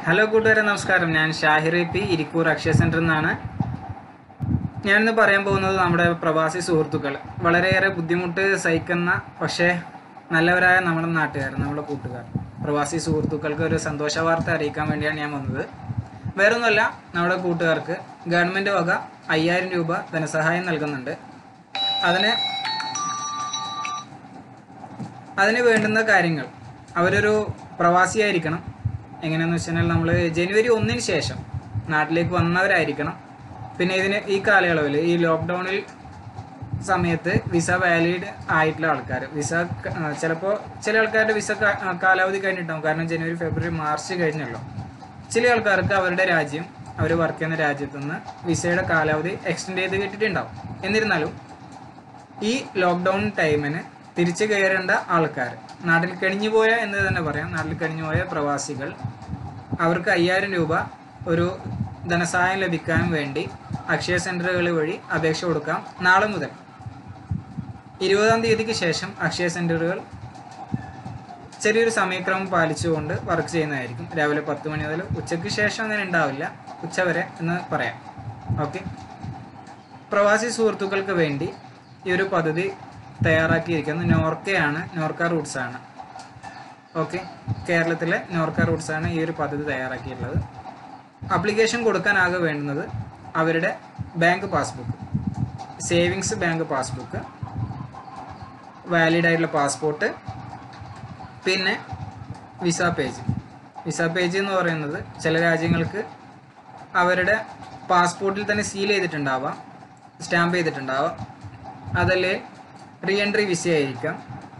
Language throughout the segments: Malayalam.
ഹലോ കൂട്ടുകാരെ നമസ്കാരം ഞാൻ ഷാഹിർ എ പി ഇരിക്കൂർ അക്ഷയ സെൻറ്ററിൽ നിന്നാണ് ഞാനിന്ന് പറയാൻ പോകുന്നത് നമ്മുടെ പ്രവാസി സുഹൃത്തുക്കൾ വളരെയേറെ ബുദ്ധിമുട്ട് സഹിക്കുന്ന പക്ഷേ നല്ലവരായ നമ്മുടെ നാട്ടുകാർ നമ്മുടെ കൂട്ടുകാർ പ്രവാസി സുഹൃത്തുക്കൾക്ക് ഒരു സന്തോഷ വാർത്ത അറിയിക്കാൻ വേണ്ടിയാണ് ഞാൻ വന്നത് വേറൊന്നുമല്ല നമ്മുടെ കൂട്ടുകാർക്ക് ഗവൺമെൻറ് വക അയ്യായിരം രൂപ ധനസഹായം നൽകുന്നുണ്ട് അതിന് അതിന് വേണ്ടുന്ന കാര്യങ്ങൾ അവരൊരു പ്രവാസിയായിരിക്കണം എങ്ങനെയാന്ന് വെച്ച് കഴിഞ്ഞാൽ നമ്മൾ ജനുവരി ഒന്നിന് ശേഷം നാട്ടിലേക്ക് വന്നവരായിരിക്കണം പിന്നെ ഇതിന് ഈ കാലയളവിൽ ഈ ലോക്ക്ഡൗണിൽ സമയത്ത് വിസ വാലിഡ് ആയിട്ടുള്ള ആൾക്കാർ വിസ ചിലപ്പോൾ ചില ആൾക്കാരുടെ വിസ ക- ആ, കാലാവധി കഴിഞ്ഞിട്ടുണ്ടാവും കാരണം ജനുവരി ഫെബ്രുവരി മാർച്ച് കഴിഞ്ഞല്ലോ ചില ആൾക്കാർക്ക് അവരുടെ രാജ്യം അവർ വർക്ക് ചെയ്യുന്ന രാജ്യത്തു നിന്ന് വിസയുടെ കാലാവധി എക്സ്റ്റെൻഡ് ചെയ്ത് കിട്ടിയിട്ടുണ്ടാവും എന്നിരുന്നാലും ഈ ലോക്ക്ഡൗൺ ടൈമിന് തിരിച്ചു കയറേണ്ട ആൾക്കാർ നാട്ടിൽ കഴിഞ്ഞുപോയ എന്ന് തന്നെ പറയാം നാട്ടിൽ കഴിഞ്ഞുപോയ പ്രവാസികൾ അവർക്ക് അയ്യായിരം രൂപ ഒരു ധനസഹായം ലഭിക്കാൻ വേണ്ടി അക്ഷയ സെന്ററുകൾ വഴി അപേക്ഷ കൊടുക്കാം നാളെ മുതൽ ഇരുപതാം തീയതിക്ക് ശേഷം അക്ഷയ സെന്ററുകൾ ചെറിയൊരു സമയക്രമം പാലിച്ചുകൊണ്ട് വർക്ക് ചെയ്യുന്നതായിരിക്കും രാവിലെ പത്ത് മണി മുതൽ ഉച്ചയ്ക്ക് ശേഷം അങ്ങനെ ഉണ്ടാവില്ല ഉച്ചവരെ എന്ന് പറയാം ഓക്കെ പ്രവാസി സുഹൃത്തുക്കൾക്ക് വേണ്ടി ഈ ഒരു പദ്ധതി തയ്യാറാക്കിയിരിക്കുന്നത് നോർക്കയാണ് നോർക്ക റൂട്ട്സ് ആണ് ഓക്കെ കേരളത്തിലെ നോർക്ക റൂട്ട്സ് ആണ് ഈ ഒരു പദ്ധതി തയ്യാറാക്കിയിട്ടുള്ളത് അപ്ലിക്കേഷൻ കൊടുക്കാനാകെ വേണ്ടുന്നത് അവരുടെ bank passbook savings bank passbook valid ആയിട്ടുള്ള പാസ്പോർട്ട് പിന്നെ വിസ പേജ് വിസ പേജ് എന്ന് പറയുന്നത് ചില രാജ്യങ്ങൾക്ക് അവരുടെ പാസ്പോർട്ടിൽ തന്നെ സീൽ ചെയ്തിട്ടുണ്ടാവാം സ്റ്റാമ്പ് ചെയ്തിട്ടുണ്ടാവാം അതല്ലേ റീ എൻട്രി വിസ ആയിരിക്കാം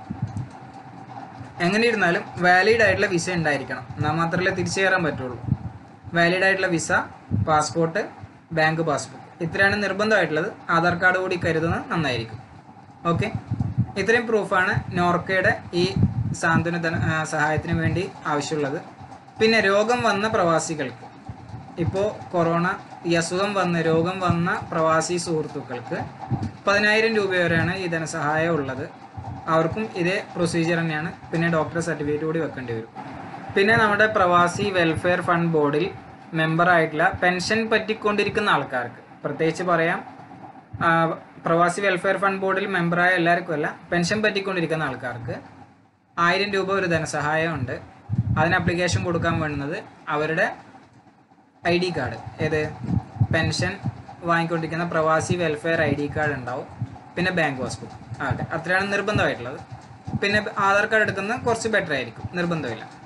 എങ്ങനെ ഇരുന്നാലും വാലിഡ് ആയിട്ടുള്ള വിസ ഉണ്ടായിരിക്കണം എന്നാൽ മാത്രമല്ലേ തിരിച്ചു കയറാൻ പറ്റുള്ളൂ വാലിഡ് ആയിട്ടുള്ള വിസ പാസ്പോർട്ട് ബാങ്ക് പാസ്ബുക്ക് ഇത്രയാണ് നിർബന്ധമായിട്ടുള്ളത് ആധാർ കാർഡ് കൂടി കരുതുന്നത് നന്നായിരിക്കും ഓക്കെ ഇത്രയും പ്രൂഫാണ് നോർക്കയുടെ ഈ സാന്ത്വന ധന ആ, സഹായത്തിന് വേണ്ടി ആവശ്യമുള്ളത് പിന്നെ രോഗം വന്ന പ്രവാസികൾക്ക് ഇപ്പോൾ കൊറോണ ഈ അസുഖം വന്ന് രോഗം വന്ന പ്രവാസി സുഹൃത്തുക്കൾക്ക് പതിനായിരം രൂപ വരെയാണ് ഈ ധനസഹായം ഉള്ളത് അവർക്കും ഇതേ പ്രൊസീജിയർ തന്നെയാണ് പിന്നെ ഡോക്ടർ സർട്ടിഫിക്കറ്റ് കൂടി വെക്കേണ്ടി വരും പിന്നെ നമ്മുടെ പ്രവാസി വെൽഫെയർ ഫണ്ട് ബോർഡിൽ മെമ്പറായിട്ടുള്ള പെൻഷൻ പറ്റിക്കൊണ്ടിരിക്കുന്ന ആൾക്കാർക്ക് പ്രത്യേകിച്ച് പറയാം ആ, പ്രവാസി വെൽഫെയർ ഫണ്ട് ബോർഡിൽ മെമ്പറായ എല്ലാവർക്കും അല്ല പെൻഷൻ പറ്റിക്കൊണ്ടിരിക്കുന്ന ആൾക്കാർക്ക് ആയിരം രൂപ ഒരു ധനസഹായം ഉണ്ട് അതിന് ആപ്ലിക്കേഷൻ കൊടുക്കാൻ വേണ്ടുന്നത് അവരുടെ ഐ ഡി കാർഡ് ഏത് പെൻഷൻ വാങ്ങിക്കൊണ്ടിരിക്കുന്ന പ്രവാസി വെൽഫെയർ ഐ ഡി കാർഡ് ഉണ്ടാവും പിന്നെ ബാങ്ക് പാസ്ബുക്ക് ആകട്ടെ അത്രയാണ് നിർബന്ധമായിട്ടുള്ളത് പിന്നെ ആധാർ കാർഡ് എടുക്കുന്നത് കുറച്ച് ബെറ്റർ ആയിരിക്കും നിർബന്ധമില്ല